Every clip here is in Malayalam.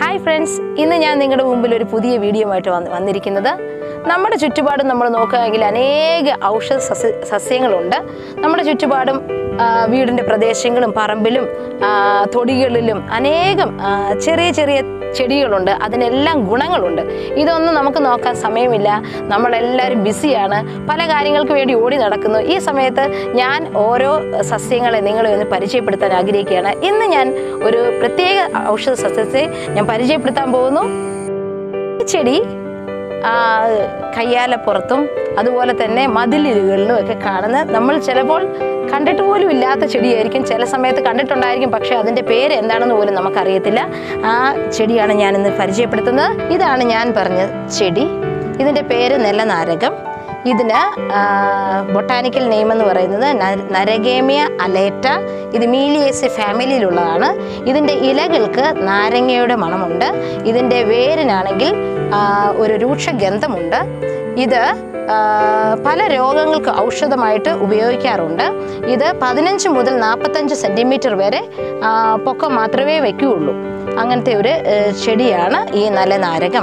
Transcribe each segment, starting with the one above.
ഹായ് ഫ്രണ്ട്സ് ഇന്ന് ഞാൻ നിങ്ങളുടെ മുമ്പിൽ ഒരു പുതിയ വീഡിയോ ആയിട്ട് വന്ന് വന്നിരിക്കുന്നത് നമ്മുടെ ചുറ്റുപാടും നമ്മൾ നോക്കുകയാണെങ്കിൽ അനേക ഔഷധ സസ്യ സസ്യങ്ങളുണ്ട് നമ്മുടെ ചുറ്റുപാടും ആ, വീടിൻ്റെ പ്രദേശങ്ങളും പറമ്പിലും ആ, തൊടികളിലും അനേകം ആ, ചെറിയ ചെറിയ ചെടികളുണ്ട് അതിനെല്ലാം ഗുണങ്ങളുണ്ട് ഇതൊന്നും നമുക്ക് നോക്കാൻ സമയമില്ല നമ്മളെല്ലാവരും ബിസിയാണ് പല കാര്യങ്ങൾക്ക് വേണ്ടി ഓടി നടക്കുന്നു ഈ സമയത്ത് ഞാൻ ഓരോ സസ്യങ്ങളെ നിങ്ങളെ ഒന്ന് പരിചയപ്പെടുത്താൻ ആഗ്രഹിക്കുകയാണ് ഇന്ന് ഞാൻ ഒരു പ്രത്യേക ഔഷധ സസ്യത്തെ ഞാൻ പരിചയപ്പെടുത്താൻ പോകുന്നു ഈ ചെടി ആ, കയ്യാലപ്പുറത്തും അതുപോലെ തന്നെ മതിലിലുകളിലും ഒക്കെ കാണുന്ന നമ്മൾ ചിലപ്പോൾ കണ്ടിട്ട് പോലും ഇല്ലാത്ത ചെടിയായിരിക്കും ചില സമയത്ത് കണ്ടിട്ടുണ്ടായിരിക്കും പക്ഷെ അതിൻ്റെ പേര് എന്താണെന്ന് പോലും നമുക്കറിയത്തില്ല ആ ചെടിയാണ് ഞാൻ ഇന്ന് പരിചയപ്പെടുത്തുന്നത് ഇതാണ് ഞാൻ പറഞ്ഞ ചെടി ഇതിൻ്റെ പേര് നെല്ലനാരകം ഇതിന് ബൊട്ടാനിക്കൽ നെയിം എന്ന് പറയുന്നത് ന- നരഗേമിയ അലേറ്റ ഇത് മീലിയേസി ഫാമിലിയിലുള്ളതാണ് ഇതിൻ്റെ ഇലകൾക്ക് നാരങ്ങയുടെ മണമുണ്ട് ഇതിൻ്റെ വേരിനാണെങ്കിൽ ആ, ഒരു രൂക്ഷ ഗന്ധമുണ്ട് ഇത് ആ, പല രോഗങ്ങൾക്ക് ഔഷധമായിട്ട് ഉപയോഗിക്കാറുണ്ട് ഇത് പതിനഞ്ച് മുതൽ നാൽപ്പത്തഞ്ച് സെൻറ്റിമീറ്റർ വരെ ആ, പൊക്കം മാത്രമേ വയ്ക്കുകയുള്ളൂ അങ്ങനത്തെ ഒരു ഏ, ചെടിയാണ് ഈ നല്ല നാരകം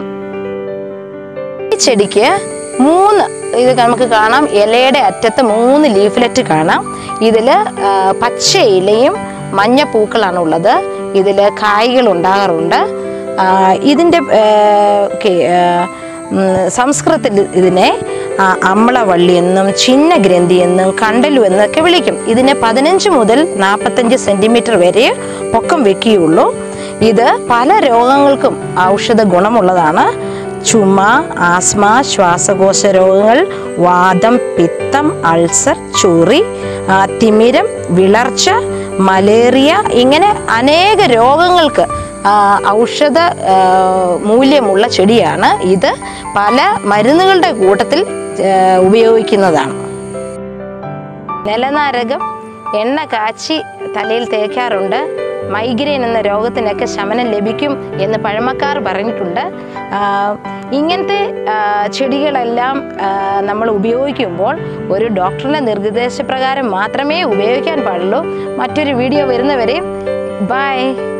ഈ ചെടിക്ക് മൂന്ന് ഇത് നമുക്ക് കാണാം ഇലയുടെ അറ്റത്ത് മൂന്ന് ലീഫ്ലെറ്റ് കാണാം ഇതിൽ പച്ച ഇലയും മഞ്ഞ പൂക്കളാണ് ഉള്ളത് ഇതിൽ കായ്കൾ ഉണ്ടാകാറുണ്ട് ആ, ഇതിൻ്റെ ഓക്കെ സംസ്കൃതത്തിൽ ഇതിനെ ആ, അമ്ലവള്ളി എന്നും ചിഹ്നഗ്രന്ഥി എന്നും കണ്ടലു എന്നൊക്കെ വിളിക്കും ഇതിന് പതിനഞ്ച് മുതൽ നാൽപ്പത്തഞ്ച് സെൻറ്റിമീറ്റർ വരെ പൊക്കം വെക്കുകയുള്ളൂ ഇത് പല രോഗങ്ങൾക്കും ഔഷധ ഗുണമുള്ളതാണ് ചുമ ആസ്മ ശ്വാസകോശ രോഗങ്ങൾ വാദം പിത്തം അൾസർ ചൊറി ആ, തിമിരം വിളർച്ച മലേറിയ ഇങ്ങനെ അനേക രോഗങ്ങൾക്ക് ആ, ഔഷധ ആ, മൂല്യമുള്ള ചെടിയാണ് ഇത് പല മരുന്നുകളുടെ കൂട്ടത്തിൽ ആ, ഉപയോഗിക്കുന്നതാണ് നിലനാരകം എണ്ണ കാച്ചി തലയിൽ തേക്കാറുണ്ട് മൈഗ്രെയിൻ എന്ന രോഗത്തിനൊക്കെ ശമനം ലഭിക്കും എന്ന് പഴമക്കാർ പറഞ്ഞിട്ടുണ്ട് ആ, ഇങ്ങനത്തെ ആ, ചെടികളെല്ലാം ആ, നമ്മൾ ഉപയോഗിക്കുമ്പോൾ ഒരു ഡോക്ടറുടെ നിർദ്ദേശപ്രകാരം മാത്രമേ ഉപയോഗിക്കാൻ പാടുള്ളൂ മറ്റൊരു വീഡിയോ വരുന്നവരെ ബൈ